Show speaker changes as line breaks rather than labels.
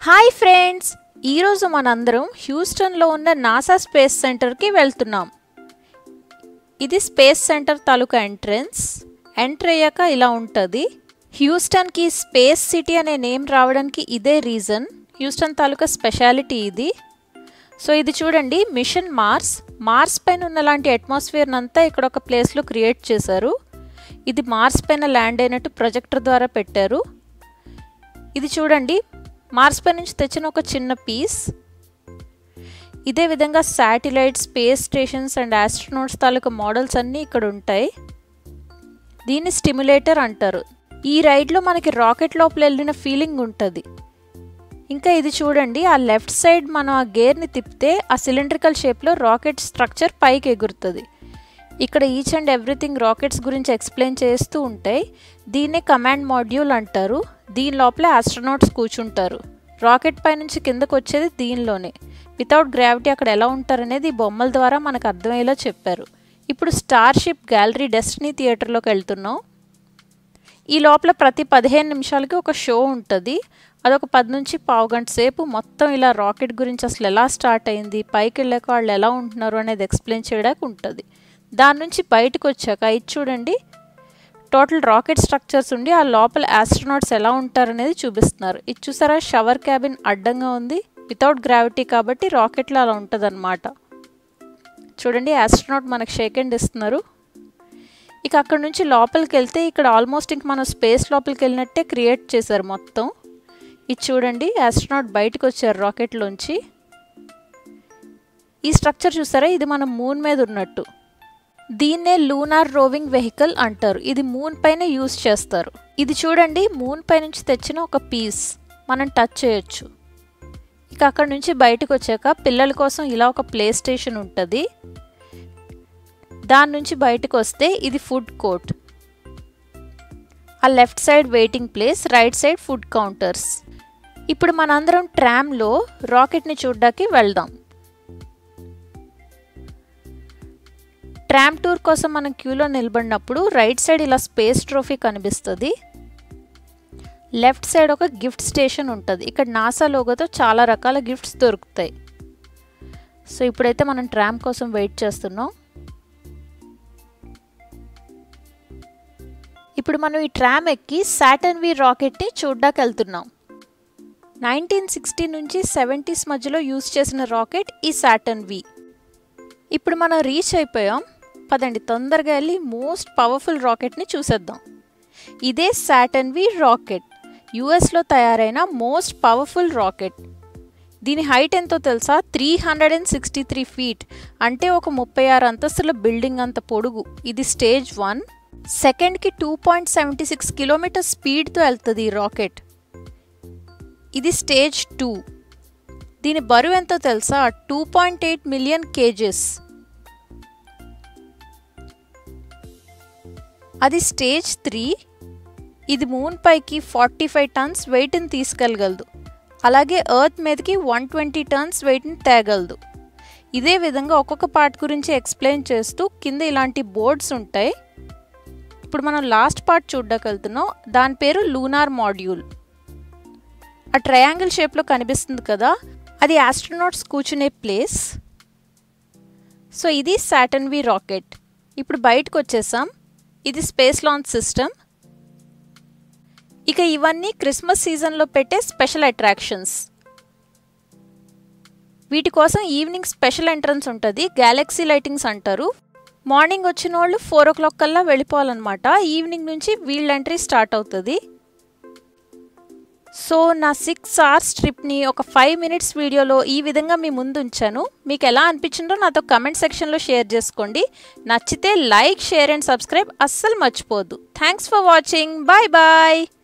hi friends ఈరోజు మనందరం హ్యూస్టన్లో ఉన్న నాసా స్పేస్ సెంటర్కి వెళ్తున్నాం ఇది స్పేస్ సెంటర్ తాలూకా ఎంట్రన్స్ ఎంటర్ అయ్యాక ఇలా ఉంటుంది హ్యూస్టన్కి స్పేస్ సిటీ అనే నేమ్ రావడానికి ఇదే రీజన్ హ్యూస్టన్ తాలూకా స్పెషాలిటీ ఇది సో ఇది చూడండి మిషన్ మార్స్ మార్స్ పైన ఉన్నలాంటి అట్మాస్ఫియర్ అంతా ఇక్కడ ఒక ప్లేస్లో క్రియేట్ చేశారు ఇది మార్స్ పైన ల్యాండ్ అయినట్టు ప్రొజెక్టర్ ద్వారా పెట్టారు ఇది చూడండి మార్స్ పై నుంచి తెచ్చిన ఒక చిన్న పీస్ ఇదే విధంగా satellite space stations and astronauts తాలూకా మోడల్స్ అన్నీ ఇక్కడ ఉంటాయి దీన్ని స్టిమ్యులేటర్ అంటారు ఈ రైడ్లో మనకి రాకెట్ లోపల వెళ్ళిన ఫీలింగ్ ఉంటుంది ఇంకా ఇది చూడండి ఆ లెఫ్ట్ సైడ్ మనం ఆ గేర్ని తిప్పితే ఆ సిలిండ్రికల్ షేప్లో రాకెట్ స్ట్రక్చర్ పైకి ఎగురుతుంది ఇక్కడ ఈచ్ అండ్ ఎవ్రీథింగ్ రాకెట్స్ గురించి ఎక్స్ప్లెయిన్ చేస్తూ ఉంటాయి దీన్నే కమాండ్ మాడ్యూల్ అంటారు దీని లోపలే ఆస్ట్రోనాట్స్ కూర్చుంటారు రాకెట్ పై నుంచి కిందకు వచ్చేది దీనిలోనే వితౌట్ గ్రావిటీ అక్కడ ఎలా ఉంటారనేది ఈ బొమ్మల ద్వారా మనకు అర్థమయ్యేలా చెప్పారు ఇప్పుడు స్టార్ షిప్ గ్యాలరీ డెస్టినీ థియేటర్లోకి వెళ్తున్నాం ఈ లోపల ప్రతి పదిహేను నిమిషాలకి ఒక షో ఉంటుంది అదొక పది నుంచి పావు గంట సేపు మొత్తం ఇలా రాకెట్ గురించి అసలు ఎలా స్టార్ట్ అయింది పైకి వెళ్ళాక వాళ్ళు ఎలా ఉంటున్నారు అనేది ఎక్స్ప్లెయిన్ చేయడానికి ఉంటుంది దాని నుంచి బయటకు వచ్చాక ఇది చూడండి టోటల్ రాకెట్ స్ట్రక్చర్స్ ఉండి ఆ లోపల ఆస్ట్రోనాట్స్ ఎలా ఉంటారనేది చూపిస్తున్నారు ఇది చూసారా షవర్ క్యాబిన్ అడ్డంగా ఉంది వితౌట్ గ్రావిటీ కాబట్టి రాకెట్లో అలా ఉంటుంది చూడండి ఆస్ట్రోనాట్ మనకు షేక్ అండ్ ఇస్తున్నారు ఇక అక్కడ నుంచి లోపలికి వెళ్తే ఇక్కడ ఆల్మోస్ట్ ఇంక మనం స్పేస్ లోపలికి వెళ్ళినట్టే క్రియేట్ చేశారు మొత్తం ఇది చూడండి ఆస్ట్రోనాట్ బయటకు వచ్చారు రాకెట్లోంచి ఈ స్ట్రక్చర్ చూసారా ఇది మనం మూన్ మీద ఉన్నట్టు దీన్నే లూనార్ రోవింగ్ వెహికల్ అంటారు ఇది మూన్ పైన యూజ్ చేస్తారు ఇది చూడండి మూన్ పై నుంచి తెచ్చిన ఒక పీస్ మనం టచ్ చేయొచ్చు ఇక అక్కడ నుంచి బయటకు వచ్చాక పిల్లల కోసం ఇలా ఒక ప్లే స్టేషన్ ఉంటుంది దాని నుంచి బయటకు వస్తే ఇది ఫుడ్ కోర్ట్ ఆ left side waiting place right side food counters ఇప్పుడు మనందరం ట్రామ్లో రాకెట్ని చూడ్డానికి వెళ్దాం ట్రామ్ టూర్ కోసం మనం క్యూలో నిలబడినప్పుడు రైట్ సైడ్ ఇలా స్పేస్ ట్రోఫీ కనిపిస్తుంది లెఫ్ట్ సైడ్ ఒక గిఫ్ట్ స్టేషన్ ఉంటుంది ఇక్కడ నాసా లోగోతో చాలా రకాల గిఫ్ట్స్ దొరుకుతాయి సో ఇప్పుడైతే మనం ట్రామ్ కోసం వెయిట్ చేస్తున్నాం ఇప్పుడు మనం ఈ ట్రామ్ ఎక్కి సాటర్న్ వి రాకెట్ని చూడ్డానికి వెళ్తున్నాం నైన్టీన్ సిక్స్టీ నుంచి సెవెంటీస్ మధ్యలో యూజ్ చేసిన రాకెట్ ఈ సాటర్న్ వి ఇప్పుడు మనం రీచ్ అయిపోయాం పదండి తొందరగా వెళ్ళి మోస్ట్ పవర్ఫుల్ రాకెట్ని చూసేద్దాం ఇదే సాటర్న్ వి రాకెట్ యుఎస్లో తయారైన మోస్ట్ పవర్ఫుల్ రాకెట్ దీని హైట్ ఎంతో తెలుసా three hundred and sixty three feet అంటే ఒక ముప్పై ఆరు అంతస్తుల బిల్డింగ్ అంత పొడుగు ఇది స్టేజ్ వన్ సెకండ్కి two point seventy six kilometre స్పీడ్తో వెళ్తుంది ఈ రాకెట్ ఇది స్టేజ్ టూ దీని బరువు ఎంతో తెలుసా two point eight million kgs అది స్టేజ్ త్రీ ఇది మూన్ పైకి ఫార్టీ ఫైవ్ టన్స్ వెయిట్ని తీసుకెళ్ళగలదు అలాగే ఎర్త్ మీదకి వన్ ట్వంటీ టన్స్ వెయిట్ని తేగలదు ఇదే విధంగా ఒక్కొక్క పార్ట్ గురించి ఎక్స్ప్లెయిన్ చేస్తూ కింద ఇలాంటి బోర్డ్స్ ఉంటాయి ఇప్పుడు మనం లాస్ట్ పార్ట్ చూడ్డానికి వెళ్తున్నాం దాని పేరు లూనార్ మాడ్యూల్ ఆ ట్రయాంగిల్ షేప్లో కనిపిస్తుంది కదా అది ఆస్ట్రోనాట్స్ కూర్చునే ప్లేస్ సో ఇది సాటర్న్ వి రాకెట్ ఇప్పుడు బయటకు వచ్చేసాం ఇది స్పేస్ లాంచ్ సిస్టమ్ ఇక ఇవన్నీ క్రిస్మస్ సీజన్లో పెట్టే స్పెషల్ అట్రాక్షన్స్ వీటి కోసం ఈవినింగ్ స్పెషల్ ఎంట్రన్స్ ఉంటుంది గ్యాలక్సీ లైటింగ్స్ అంటారు మార్నింగ్ వచ్చిన వాళ్ళు ఫోర్ ఓ క్లాక్ కల్లా వెళ్ళిపోవాలన్నమాట ఈవినింగ్ నుంచి వీళ్ళ ఎంట్రీ స్టార్ట్ అవుతుంది సో నా సిక్స్ అవర్స్ ట్రిప్ని ఒక ఫైవ్ మినిట్స్ వీడియోలో ఈ విధంగా మీ ముందు ఉంచాను మీకు ఎలా అనిపించిందో నాతో కమెంట్ సెక్షన్లో షేర్ చేసుకోండి నచ్చితే లైక్ షేర్ అండ్ సబ్స్క్రైబ్ అస్సలు మర్చిపోవద్దు thanks for watching bye bye